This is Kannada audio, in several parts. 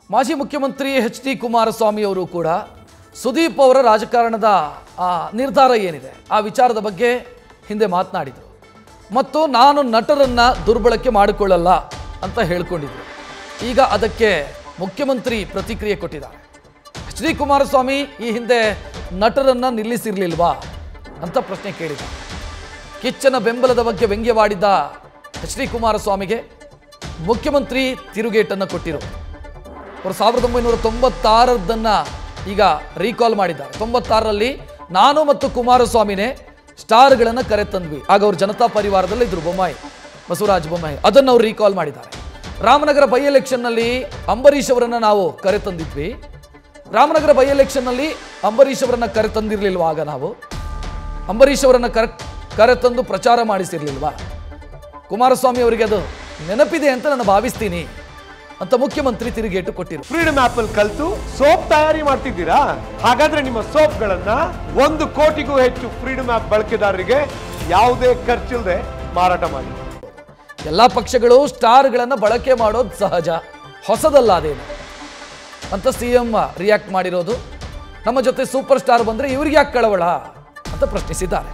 ಮಾಜಿ ಮುಖ್ಯಮಂತ್ರಿ ಎಚ್ ಡಿ ಕುಮಾರಸ್ವಾಮಿ ಅವರು ಕೂಡ ಸುದೀಪ್ ಅವರ ರಾಜಕಾರಣದ ಆ, ನಿರ್ಧಾರ ಏನಿದೆ ಆ ವಿಚಾರದ ಬಗ್ಗೆ ಹಿಂದೆ ಮಾತನಾಡಿದರು ಮತ್ತು ನಾನು ನಟರನ್ನ ದುರ್ಬಳಕೆ ಮಾಡಿಕೊಳ್ಳಲ್ಲ ಅಂತ ಹೇಳ್ಕೊಂಡಿದ್ರು ಈಗ ಅದಕ್ಕೆ ಮುಖ್ಯಮಂತ್ರಿ ಪ್ರತಿಕ್ರಿಯೆ ಕೊಟ್ಟಿದ್ದಾರೆ ಎಚ್ ಡಿ ಕುಮಾರಸ್ವಾಮಿ ಈ ಹಿಂದೆ ನಟರನ್ನ ನಿಲ್ಲಿಸಿರ್ಲಿಲ್ವಾ ಅಂತ ಪ್ರಶ್ನೆ ಕೇಳಿದ್ದಾರೆ ಕಿಚ್ಚನ ಬೆಂಬಲದ ಬಗ್ಗೆ ವ್ಯಂಗ್ಯವಾಡಿದ್ದ ಎಚ್ ಡಿ ಕುಮಾರಸ್ವಾಮಿಗೆ ಮುಖ್ಯಮಂತ್ರಿ ತಿರುಗೇಟನ್ನು ಕೊಟ್ಟಿರು ಅವರು ಸಾವಿರದ ಒಂಬೈನೂರ ತೊಂಬತ್ತಾರದನ್ನ ಈಗ ರೀಕಾಲ್ ಮಾಡಿದ್ದಾರೆ ತೊಂಬತ್ತಾರರಲ್ಲಿ ನಾನು ಮತ್ತು ಕುಮಾರಸ್ವಾಮಿನೇ ಸ್ಟಾರ್ಗಳನ್ನು ಕರೆತಂದ್ವಿ ಆಗ ಅವರು ಜನತಾ ಪರಿವಾರದಲ್ಲಿ ಇದ್ರು ಬೊಮ್ಮಾಯಿ ಬಸವರಾಜ ಬೊಮ್ಮಾಯಿ ಅದನ್ನು ಅವ್ರು ರೀಕಾಲ್ ಮಾಡಿದ್ದಾರೆ ರಾಮನಗರ ಬೈ ಎಲೆಕ್ಷನ್ನಲ್ಲಿ ಅಂಬರೀಷ್ ಅವರನ್ನು ನಾವು ಕರೆತಂದಿದ್ವಿ ರಾಮನಗರ ಬೈ ಎಲೆಕ್ಷನ್ನಲ್ಲಿ ಅಂಬರೀಷ್ ಅವರನ್ನ ಕರೆತಂದಿರ್ಲಿಲ್ವಾ ಆಗ ನಾವು ಅಂಬರೀಷ್ ಅವರನ್ನ ಕರೆ ಕರೆತಂದು ಪ್ರಚಾರ ಮಾಡಿಸಿರ್ಲಿಲ್ವಾ ಕುಮಾರಸ್ವಾಮಿ ಅವರಿಗೆ ಅದು ನೆನಪಿದೆ ಅಂತ ನಾನು ಭಾವಿಸ್ತೀನಿ ಅಂತ ಮುಖ್ಯಮಂತ್ರಿ ತಿರುಗೇಟು ಕೊಟ್ಟಿರು ಫ್ರೀಡಮ್ ಆಪ್ ಅಲ್ಲಿ ಕಲ್ತು ಸೋಪ್ ತಯಾರಿ ಮಾಡ್ತಿದ್ದೀರಾ ಹಾಗಾದ್ರೆ ನಿಮ್ಮ ಸೋಪ್ಗಳನ್ನ ಒಂದು ಕೋಟಿಗೂ ಹೆಚ್ಚು ಫ್ರೀಡಮ್ ಆಪ್ ಬಳಕೆದಾರರಿಗೆ ಯಾವುದೇ ಖರ್ಚಿಲ್ಲದೆ ಮಾರಾಟ ಮಾಡಿ ಎಲ್ಲ ಪಕ್ಷಗಳು ಸ್ಟಾರ್ಗಳನ್ನು ಬಳಕೆ ಮಾಡೋದು ಸಹಜ ಹೊಸದಲ್ಲ ಅದೇನು ಅಂತ ಸಿ ಎಂ ರಿಯಾಕ್ಟ್ ಮಾಡಿರೋದು ನಮ್ಮ ಜೊತೆ ಸೂಪರ್ ಸ್ಟಾರ್ ಬಂದ್ರೆ ಇವ್ರಿಗೆ ಯಾಕೆ ಕಳವಳ ಅಂತ ಪ್ರಶ್ನಿಸಿದ್ದಾರೆ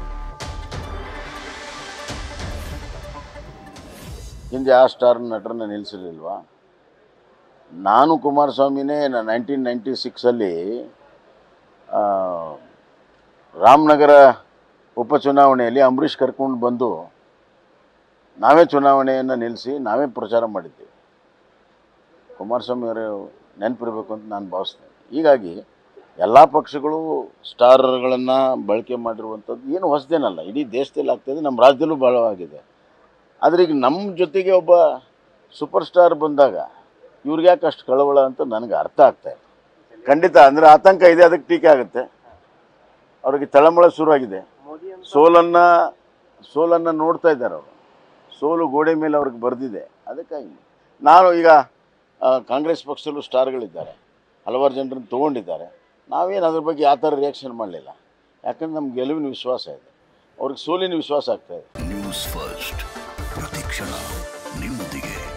ಹಿಂದೆ ಆ ಸ್ಟಾರ್ ನಟರನ್ನ ನಿಲ್ಲಿಸಿರ್ಲಿಲ್ವಾ ನಾನು ಕುಮಾರಸ್ವಾಮಿನೇ ನೈನ್ಟೀನ್ ನೈಂಟಿ ಸಿಕ್ಸಲ್ಲಿ ರಾಮನಗರ ಉಪಚುನಾವಣೆಯಲ್ಲಿ ಅಂಬರೀಷ್ ಕರ್ಕೊಂಡು ಬಂದು ನಾವೇ ಚುನಾವಣೆಯನ್ನು ನಿಲ್ಲಿಸಿ ನಾವೇ ಪ್ರಚಾರ ಮಾಡಿದ್ವಿ ಕುಮಾರಸ್ವಾಮಿ ಅವರು ನೆನಪಿರಬೇಕು ಅಂತ ನಾನು ಭಾವಿಸ್ತೇನೆ ಹೀಗಾಗಿ ಎಲ್ಲ ಪಕ್ಷಗಳು ಸ್ಟಾರ್ಗಳನ್ನು ಬಳಕೆ ಮಾಡಿರುವಂಥದ್ದು ಏನು ಹೊಸದೇನಲ್ಲ ಇಡೀ ದೇಶದಲ್ಲಿ ಆಗ್ತಾಯಿದೆ ನಮ್ಮ ರಾಜ್ಯದಲ್ಲೂ ಬಲವಾಗಿದೆ ಆದರೆ ಈಗ ನಮ್ಮ ಜೊತೆಗೆ ಒಬ್ಬ ಸೂಪರ್ ಸ್ಟಾರ್ ಬಂದಾಗ ಇವ್ರಿಗೆ ಯಾಕೆ ಅಷ್ಟು ಕಳವಳ ಅಂತ ನನಗೆ ಅರ್ಥ ಆಗ್ತಾ ಇಲ್ಲ ಖಂಡಿತ ಅಂದರೆ ಆತಂಕ ಇದೆ ಅದಕ್ಕೆ ಟೀಕೆ ಆಗುತ್ತೆ ಅವ್ರಿಗೆ ತಳಮಳ ಶುರುವಾಗಿದೆ ಸೋಲನ್ನು ಸೋಲನ್ನು ನೋಡ್ತಾ ಇದ್ದಾರೆ ಅವರು ಸೋಲು ಗೋಡೆ ಮೇಲೆ ಅವ್ರಿಗೆ ಬರೆದಿದೆ ಅದಕ್ಕಾಗಿ ನಾನು ಈಗ ಆ, ಕಾಂಗ್ರೆಸ್ ಪಕ್ಷದಲ್ಲೂ ಸ್ಟಾರ್ಗಳಿದ್ದಾರೆ ಹಲವಾರು ಜನರನ್ನು ತೊಗೊಂಡಿದ್ದಾರೆ ನಾವೇನು ಅದ್ರ ಬಗ್ಗೆ ಯಾವ ಥರ ರಿಯಾಕ್ಷನ್ ಮಾಡಲಿಲ್ಲ ಯಾಕಂದ್ರೆ ನಮ್ಗೆ ಗೆಲುವಿನ ವಿಶ್ವಾಸ ಇದೆ ಅವ್ರಿಗೆ ಸೋಲಿನ ವಿಶ್ವಾಸ ಆಗ್ತಾ ಇದೆ ನ್ಯೂಸ್ ಫಸ್ಟ್ ಪ್ರತಿಕ್ಷಣ ನಿಮ್ಮೊಂದಿಗೆ